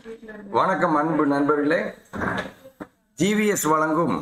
வணக்கம் அன்பு நண்பர்களே ஜிவிஎஸ் வழங்கும்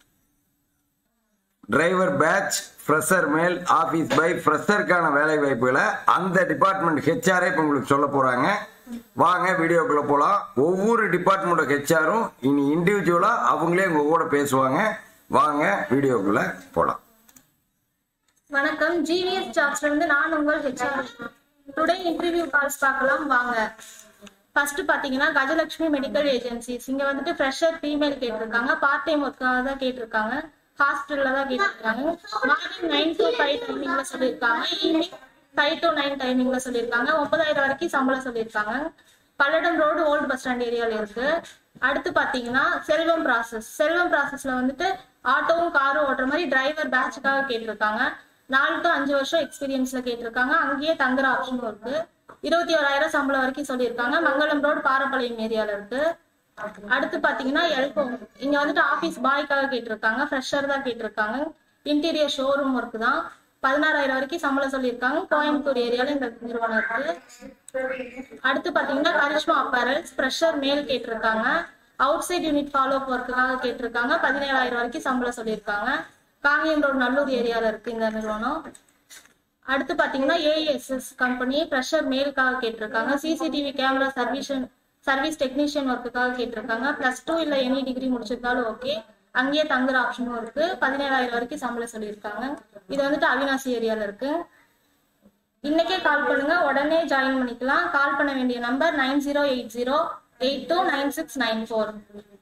driver batch fresher male office boy ஃப்ரெஷருக்கான வேலை வாய்ப்புகளை அந்த டிபார்ட்மெண்ட் ஹெச்ஆரே இப்போ உங்களுக்கு சொல்ல போகிறாங்க வாங்க வீடியோக்குள்ளே போகலாம் ஒவ்வொரு டிபார்ட்மெண்ட் ஹெச்ஆரும் இனி இண்டிவிஜுவலாக அவங்களே உங்கள் கூட பேசுவாங்க வாங்க வீடியோக்குள்ளே போகலாம் வணக்கம் ஜிவிஎஸ் ஜாப்ஸ்ல இருந்து நான் உங்கள் ஹெச்ஆர் டுடே இன்டர்வியூ கால்ஸ் பார்க்கலாம் வாங்க ஃபர்ஸ்ட் பாத்தீங்கன்னா கஜலட்சுமி மெடிக்கல் ஏஜென்சிஸ் இங்க வந்துட்டு ஃப்ரெஷர் ஃபீமேல் கேட்டிருக்காங்க பார்ட் டைம் ஒர்க்காக தான் கேட்டிருக்காங்க ஹாஸ்பிட்டல்ல தான் கேட்டிருக்காங்க மார்னிங் நைன் டு ஃபைவ் டைமிங்ல சொல்லியிருக்காங்க ஈவினிங் ஃபைவ் டு நைன் டைமிங்ல சொல்லியிருக்காங்க ஒன்பதாயிரம் வரைக்கும் சம்பளம் சொல்லியிருக்காங்க Palladam road old bus stand ஏரியால இருக்கு அடுத்து பாத்தீங்கன்னா செல்வம் ப்ராசஸ் செல்வம் ப்ராசஸ்ல வந்துட்டு ஆட்டோவும் காரும் ஓட்டுற மாதிரி டிரைவர் பேட்சுக்காக கேட்டிருக்காங்க நாலு டு அஞ்சு வருஷம் எக்ஸ்பீரியன்ஸ்ல கேட்டிருக்காங்க அங்கேயே தங்குற ஆப்ஷனும் இருக்கு இருபத்தி ஓராயிரம் சம்பளம் வரைக்கும் சொல்லியிருக்காங்க மங்களம் ரோடு பாரப்பாளையம் ஏரியால இருக்கு அடுத்து பாத்தீங்கன்னா எல்கோ இங்க வந்துட்டு ஆபீஸ் பாய்க்காக கேட்டிருக்காங்க ஃப்ரெஷர் தான் கேட்டிருக்காங்க இன்டீரியர் ஷோரூம் ஒர்க் தான் பதினாறாயிரம் வரைக்கும் சம்பளம் சொல்லியிருக்காங்க கோயம்புத்தூர் ஏரியால இந்த நிறுவனம் இருக்கு அடுத்து பாத்தீங்கன்னா கரிஷ்மா அப்பரல்ஸ் ஃப்ரெஷர் மேல் கேட்டிருக்காங்க அவுட் சைட் யூனிட் ஃபாலோ ஒர்க்குக்காக கேட்டிருக்காங்க பதினேழாயிரம் வரைக்கும் சம்பளம் சொல்லியிருக்காங்க காங்கேயம் ரோடு நல்லூர் ஏரியால இருக்கு இந்த நிறுவனம் அடுத்து பாத்தீங்கன்னா ஏஎஸ்எஸ் கம்பெனி ப்ரெஷர் மேலுக்காக கேட்டிருக்காங்க சிசிடிவி கேமரா சர்வீஷன் சர்வீஸ் டெக்னீஷியன் ஒர்க்குக்காக கேட்டிருக்காங்க பிளஸ் டூ இல்ல எனி டிகிரி முடிச்சிருந்தாலும் ஓகே அங்கேயே தங்குற ஆப்ஷனும் இருக்கு பதினேழாயிரம் வரைக்கும் சம்பளம் சொல்லியிருக்காங்க இது வந்துட்டு அவினாசி ஏரியால இருக்கு இன்னைக்கே கால் பண்ணுங்க உடனே ஜாயின் பண்ணிக்கலாம் கால் பண்ண வேண்டிய number nine zero eight zero eight two nine six nine four